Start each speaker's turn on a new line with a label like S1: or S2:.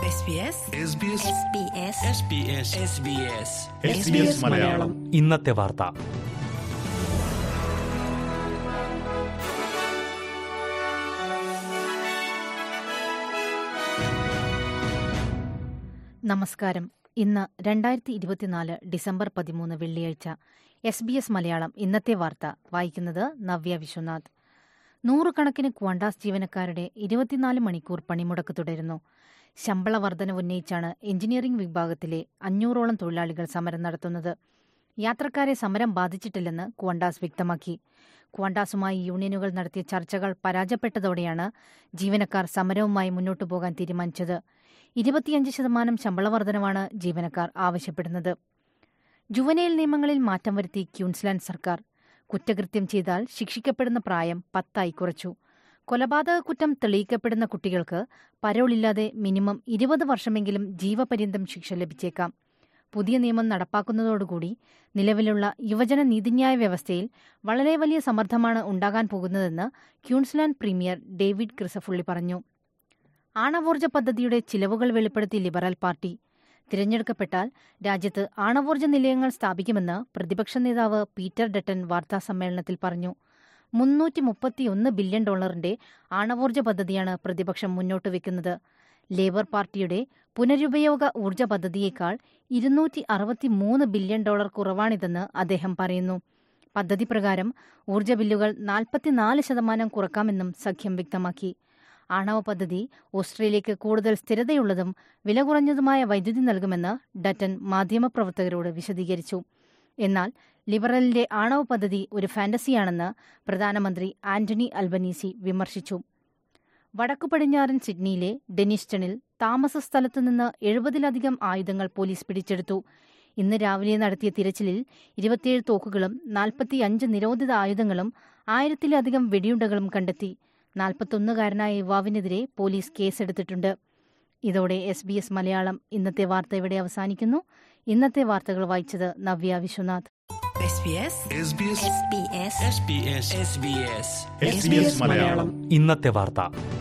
S1: SBS
S2: SBS
S3: SBS Malayalam
S4: ഇന്നത്തെ വാർത്ത
S5: നമസ്കാരം ഇന്ന് രണ്ടായിരത്തി ഇരുപത്തിനാല് ഡിസംബർ പതിമൂന്ന് വെള്ളിയാഴ്ച എസ് ബി എസ് മലയാളം ഇന്നത്തെ വാർത്ത വായിക്കുന്നത് നവ്യ വിശ്വനാഥ് നൂറുകണക്കിന് ക്വാണ്ടാസ് ജീവനക്കാരുടെ ഇരുപത്തിനാല് മണിക്കൂർ പണിമുടക്ക് തുടരുന്നു ശമ്പള വർധന ഉന്നയിച്ചാണ് എഞ്ചിനീയറിംഗ് വിഭാഗത്തിലെ അഞ്ഞൂറോളം തൊഴിലാളികൾ സമരം നടത്തുന്നത് യാത്രക്കാരെ സമരം ബാധിച്ചിട്ടില്ലെന്ന് ക്വാണ്ടാസ് വ്യക്തമാക്കി ക്വാണ്ടാസുമായി യൂണിയനുകൾ നടത്തിയ ചർച്ചകൾ പരാജയപ്പെട്ടതോടെയാണ് ജീവനക്കാർ സമരവുമായി മുന്നോട്ടു പോകാൻ തീരുമാനിച്ചത് ഇരുപത്തിയഞ്ച് ശതമാനം ശമ്പള വർധനവാണ് ജീവനക്കാർ ആവശ്യപ്പെടുന്നത് ജുവനൈൽ നിയമങ്ങളിൽ മാറ്റം വരുത്തി ക്യൂൻസ്ലാൻഡ് സർക്കാർ കുറ്റകൃത്യം ചെയ്താൽ ശിക്ഷിക്കപ്പെടുന്ന പ്രായം പത്തായി കുറച്ചു കൊലപാതക കുറ്റം തെളിയിക്കപ്പെടുന്ന കുട്ടികൾക്ക് പരോളില്ലാതെ മിനിമം ഇരുപത് വർഷമെങ്കിലും ജീവപര്യന്തം ശിക്ഷ ലഭിച്ചേക്കാം പുതിയ നിയമം നടപ്പാക്കുന്നതോടുകൂടി നിലവിലുള്ള യുവജന നീതിന്യായ വ്യവസ്ഥയിൽ വളരെ വലിയ സമ്മർദ്ദമാണ് ഉണ്ടാകാൻ പോകുന്നതെന്ന് ക്യൂൻസ്ലാൻഡ് പ്രീമിയർ ഡേവിഡ് ക്രിസഫുള്ളി പറഞ്ഞു ആണവോർജ്ജ പദ്ധതിയുടെ ചിലവുകൾ വെളിപ്പെടുത്തി ലിബറൽ പാർട്ടി തിരഞ്ഞെടുക്കപ്പെട്ടാൽ രാജ്യത്ത് ആണവോർജ്ജ നിലയങ്ങൾ സ്ഥാപിക്കുമെന്ന് പ്രതിപക്ഷ നേതാവ് പീറ്റർ ഡട്ടൻ വാർത്താസമ്മേളനത്തിൽ പറഞ്ഞു മുന്നൂറ്റി മുപ്പത്തിയൊന്ന് ബില്യൺ ഡോളറിന്റെ ആണവോർജ്ജ പദ്ധതിയാണ് പ്രതിപക്ഷം മുന്നോട്ട് വെക്കുന്നത് ലേബർ പാർട്ടിയുടെ പുനരുപയോഗ ഊർജ്ജ പദ്ധതിയേക്കാൾ ഇരുന്നൂറ്റി അറുപത്തിമൂന്ന് ബില്യൺ ഡോളർ കുറവാണിതെന്ന് അദ്ദേഹം പറയുന്നു പദ്ധതി പ്രകാരം ഊർജ്ജ ബില്ലുകൾ നാൽപ്പത്തിനാല് ശതമാനം കുറക്കാമെന്നും സഖ്യം വ്യക്തമാക്കി ആണവ പദ്ധതി ഓസ്ട്രേലിയയ്ക്ക് കൂടുതൽ സ്ഥിരതയുള്ളതും വില കുറഞ്ഞതുമായ വൈദ്യുതി നൽകുമെന്ന് ഡറ്റൻ മാധ്യമപ്രവർത്തകരോട് വിശദീകരിച്ചു എന്നാൽ ലിബറലിന്റെ ആണവ പദ്ധതി ഒരു ഫാന്റസിയാണെന്ന് പ്രധാനമന്ത്രി ആന്റണി അൽബനീസി വിമർശിച്ചു വടക്കു പടിഞ്ഞാറൻ സിഡ്നിയിലെ ഡെനിസ്റ്റണിൽ താമസ സ്ഥലത്തുനിന്ന് എഴുപതിലധികം ആയുധങ്ങൾ പോലീസ് പിടിച്ചെടുത്തു ഇന്ന് രാവിലെ നടത്തിയ തിരച്ചിലിൽ ഇരുപത്തിയേഴ് തോക്കുകളും നാൽപ്പത്തിയഞ്ച് നിരോധിത ആയുധങ്ങളും ആയിരത്തിലധികം വെടിയുണ്ടകളും കണ്ടെത്തി നാൽപ്പത്തൊന്നുകാരനായ യുവാവിനെതിരെ പോലീസ് കേസെടുത്തിട്ടുണ്ട് ഇതോടെ എസ് ബി എസ് മലയാളം ഇന്നത്തെ വാർത്ത ഇവിടെ അവസാനിക്കുന്നു ഇന്നത്തെ വാർത്തകൾ വായിച്ചത് Navya Vishwanath
S1: SBS
S2: SBS
S3: SBS Malayalam
S4: ഇന്നത്തെ വാർത്ത